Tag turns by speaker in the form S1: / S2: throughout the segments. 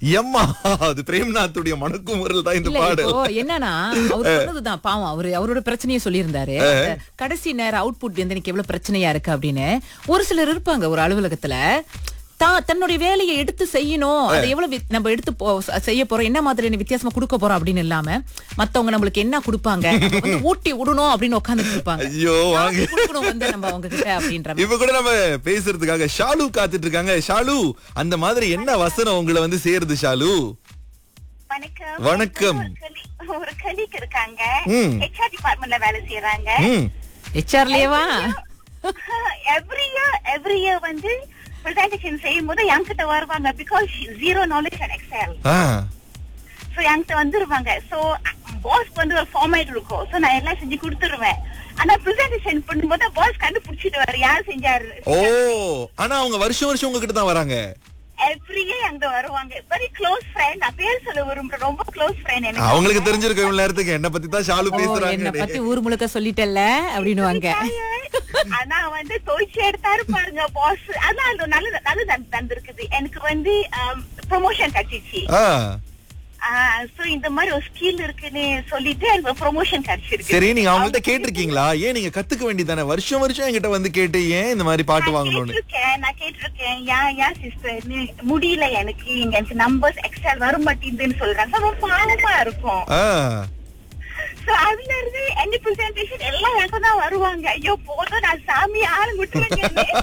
S1: எம்மா அது பிரேம்நாத்துடைய மணக்குமுறல் தான் இந்த
S2: இல்ல
S1: பாடல்
S2: இப்போ என்னன்னா அவர் சொன்னதுதான் பாவம் அவரு அவரோட பிரச்சனையை சொல்லியிருந்தாரு அந்த கடைசி நேர அவுட்புட் வந்து எனக்கு எவ்வளவு பிரச்சனையா இருக்கு அப்படின்னு ஒரு சிலர் இருப்பாங்க ஒரு அலுவலகத்துல தான் தன்னுடைய வேலையை எடுத்து செய்யணும் அதை எவ்வளவு வி- நம்ம எடுத்து போ- செய்ய போறோம் என்ன மாதிரியான வித்தியாசமா கொடுக்க போறோம் அப்படின்னு இல்லாம மத்தவங்க நம்மளுக்கு என்ன கொடுப்பாங்க நம்ம வந்து ஊட்டி விடணும் அப்படின்னு உட்கார்ந்துட்டு இருப்பாங்க
S1: ஐயோ வாங்க
S2: நாம கொடுக்கணும் வந்து நம்ம அவங்க கிட்ட அப்படின்ற மாதிரி.
S1: இப்ப கூட நம்ம பேசுறதுக்காக ஷாலு காத்துட்டு இருக்காங்க ஷாலு அந்த மாதிரி என்ன வசனம் உங்களை வந்து சேருது ஷாலு
S3: வணக்கம்
S1: வணக்கம்.
S3: ஒரு colleague- ஒரு கலீக் இருக்காங்க
S1: ம்.
S3: ஹெச்ஆர் டிபார்ட்மெண்ட்ல வேலை செய்யறாங்க
S1: ம்
S2: ஹெச்ஆர்லயேவா
S3: எவ்ரி இயர் எவ்ரி இயர் வந்து பிரசன்டேஷன் செய்யும் போது என்கிட்ட வருவாங்க because zero knowledge and Excel
S1: ah
S3: so என்கிட்ட வந்துருவாங்க சோ பாஸ் வந்து ஒரு ஃபார்மேட் இருக்கும் சோ நான் எல்லாம் செஞ்சு கொடுத்துருவேன் ஆனா பிரசன்டேஷன் பண்ணும்போது பாஸ் கண்டுபிடிச்சிடுவாரு யார் செஞ்சாரு
S1: ஓ ஆனா அவங்க வருஷம் வருஷம் உங்ககிட்ட தான் வராங்க
S3: எவ்ரி இயர் அங்க வருவாங்க வெரி க்ளோஸ் ஃப்ரெண்ட் நான் பேர் சொல்ல விரும்புறேன் ரொம்ப க்ளோஸ் ஃப்ரெண்ட் எனக்கு
S1: அவங்களுக்கு தெரிஞ்சிருக்கும் இவ்வளவு நேரத்துக்கு என்ன பத்தி தான் ஷாலு
S2: ஓ, என்ன
S1: பேசுறாங்க
S2: பத்தி ஊர் முழுக்க சொல்லிட்டல்ல அப்படின்னுவாங்க
S3: ஆனா வந்து துவைச்சு எடுத்தாரு பாருங்க பாஸ் அதான் அது நல்லது நல்லது தந்திருக்குது எனக்கு வந்து ப்ரொமோஷன் கிடைச்சிச்சு
S1: ஆ
S3: சோ இந்த மாதிரி ஒரு ஸ்கில் இருக்குன்னு சொல்லிட்டு எனக்கு ப்ரொமோஷன் கிடைச்சிருக்கு
S1: சரி நீங்க அவங்கள்ட்ட கேட்டிருக்கீங்களா ஏன் நீங்க கத்துக்க வேண்டியதானே வருஷம் வருஷம் என்கிட்ட வந்து கேட்டு ஏன் இந்த மாதிரி பாட்டு
S3: நான்
S1: வாங்கணும்னு
S3: கேட்டிருக்கேன் நான் கேட்டிருக்கேன் ஏன் ஏன் சிஸ்டர் முடியல எனக்கு இங்க எனக்கு நம்பர்ஸ் எக்ஸ்ட்ரா வர மாட்டேங்குதுன்னு சொல்றாங்க ரொம்ப பாவமா இருக்கும்
S1: ஆ
S3: சோ அதுல இருந்து என்ன பிரசன்டேஷன் எல்லாம் எனக்கு தான் வருவாங்க ஐயோ போதும் நான் சாமி ஆளு விட்டுருவேன்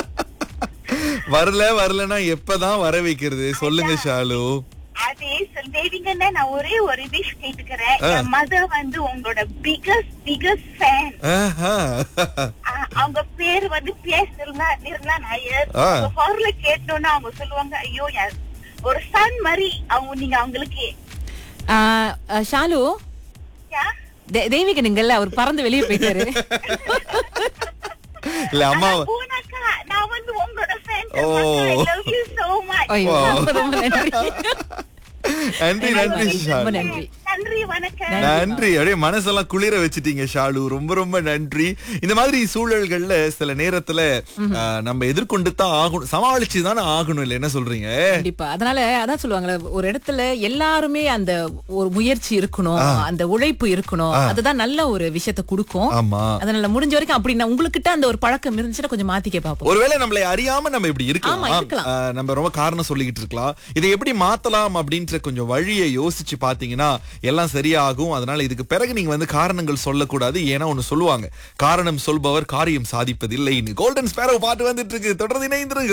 S1: வரல வரலன்னா எப்பதான் வர வைக்கிறது சொல்லுங்க ஷாலு
S3: அதே சொல்வேவீங்கன்னா நான் ஒரே ஒரு விஷ் கேட்டுக்கிறேன்
S1: ஆ.
S3: என் மதர் வந்து உங்களோட பிகஸ்ட் பிகஸ்ட் ஃபேன்
S1: ஆஹா.
S3: அவங்க பேர் வந்து பிஎஸ் நிர்மலா நிர்மலா நாயர்
S1: ஆ.
S3: ஹார்ல கேட்டோம்னா அவங்க சொல்லுவாங்க ஐயோ யா- ஒரு சன் மாதிரி அவங்க நீங்க அவங்களுக்கு
S2: ஆ, ஆ, ஷாலு
S3: யா?
S2: தே- தெய்வீகனுங்கல்ல அவர் பறந்து வெளியே போயிட்டாரு
S1: இல்ல அம்மா
S3: ஆனா போனாக்கா நான் வந்து உங்களோட ஃபேன்
S1: ஓ.
S3: I love you so much
S2: ஐயோ, ரொம்ப ரொம்ப நன்றி
S1: நன்றி நன்றி
S2: ரொம்ப
S1: ஷாலு
S2: நன்றி
S3: நன்றி வணக்கம்
S1: நன்றி அப்படியே மனசெல்லாம் குளிர வச்சிட்டீங்க ஷாலு ரொம்ப ரொம்ப நன்றி இந்த மாதிரி சூழல்கள்ல சில நேரத்துல ஆ, நம்ம எதிர்கொண்டு தான் ஆகணும் சமாளிச்சு தானே ஆகணும் இல்ல என்ன சொல்றீங்க
S2: கண்டிப்பா அதனால அதான் சொல்லுவாங்கல்ல ஒரு இடத்துல எல்லாருமே அந்த ஒரு முயற்சி இருக்கணும் அந்த உழைப்பு இருக்கணும் அதுதான் நல்ல ஒரு விஷயத்தை கொடுக்கும்
S1: ஆமா
S2: அதனால முடிஞ்ச வரைக்கும் அப்படி நான் உங்களுக்கிட்ட அந்த ஒரு பழக்கம் இருந்துச்சுன்னா கொஞ்சம் மாத்திக்க பாப்போம்
S1: ஒருவேளை நம்மளை அறியாம நம்ம இப்படி
S2: ஆமா,
S1: இருக்கலாம்
S2: இருக்கலாம்.
S1: ஆ, நம்ம ரொம்ப காரணம் சொல்லிக்கிட்டு இருக்கலாம் இதை எப்படி மாத்தலாம் அப்படின்ற கொஞ்சம் வழியை யோசிச்சு பாத்தீங்கன்னா எல்லாம் சரியாகும் அதனால இதுக்கு பிறகு நீங்க வந்து காரணங்கள் சொல்லக்கூடாது ஏன்னா ஒண்ணு சொல்லுவாங்க காரணம் சொல்பவர் காரியம் சாதிப்பதில்லைன்னு கோல்டன் ஸ்பேரோ பாட்டு வந்துட்டு இருக்கு தொடர்ந்து இணைந்திருங்க